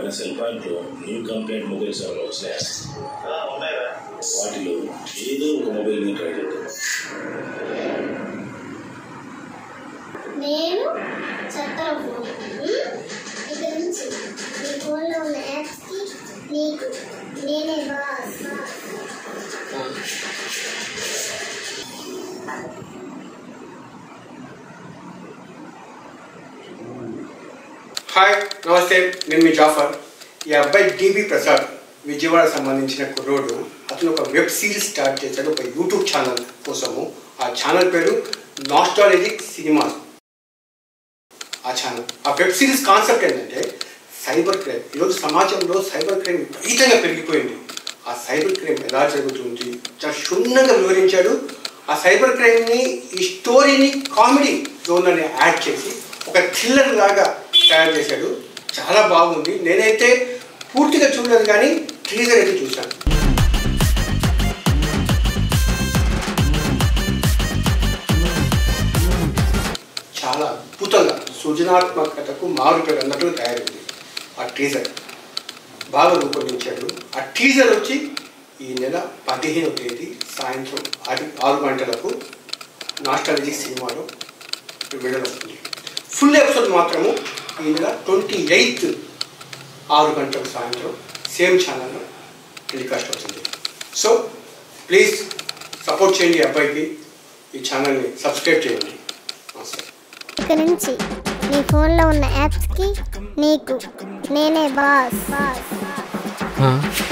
వాడిన సెల్ పాయింట్లో new complaint mobiles ఏమైనా వచ్చినాయా ఉన్నాయిరా వాటిలో ఏదో ఒక మొబైల్ మీద ట్రై చేద్దాం నేను చట్టం ఫోన్ ఇక్కడ నుంచి నీ ఫోన్లో ఉన్న యాప్స్కి నీకు నేనే బాస్ హాయ్ నమస్తే నేను మీ జాఫర్ ఈ అబ్బాయి డిబి ప్రసాద్ విజయవాడ సంబంధించిన కుర్రోడు అతను ఒక వెబ్ సిరీస్ స్టార్ట్ చేశాడు ఒక యూట్యూబ్ ఛానల్ కోసము ఆ ఛానల్ పేరు నాస్టాలజిక్ సినిమాస్ ఆ ఛానల్ ఆ వెబ్ సిరీస్ కాన్సెప్ట్ ఏంటంటే సైబర్ క్రైమ్ ఈరోజు సమాజంలో సైబర్ క్రైమ్ విపరీతంగా పెరిగిపోయింది ఆ సైబర్ క్రైమ్ ఎలా జరుగుతుంది చాలా క్షుణ్ణంగా వివరించాడు ఆ సైబర్ క్రైమ్ని ఈ స్టోరీని కామెడీ జోన్లని యాడ్ చేసి ఒక థ్రిల్లర్ లాగా తయారు చేశాడు చాలా బాగుంది నేనైతే పూర్తిగా చూడలేదు కానీ టీజర్ అయితే చూశాను చాలా అద్భుతంగా సృజనాత్మకతకు మారుపేరు అన్నట్లు తయారైంది ఆ టీజర్ బాగా రూపొందించాడు ఆ టీజర్ వచ్చి ఈ నెల పదిహేనవ తేదీ సాయంత్రం ఆరు ఆరు గంటలకు నాస్టాలజీ సినిమాలో విడుదలవుతుంది ఫుల్ ఎపిసోడ్ మాత్రము ఈ నెల ట్వంటీ ఎయిత్ ఆరు గంటల సాయంత్రం సేమ్ ఛానల్లో టెలికాస్ట్ అవుతుంది సో ప్లీజ్ సపోర్ట్ చేయండి ఈ అబ్బాయికి ఈ ఛానల్ని సబ్స్క్రైబ్ చేయండి నమస్తే ఇక్కడ నుంచి నీ ఫోన్లో ఉన్న యాప్స్కి నీకు నేనే బాస్ బాస్ ఆ,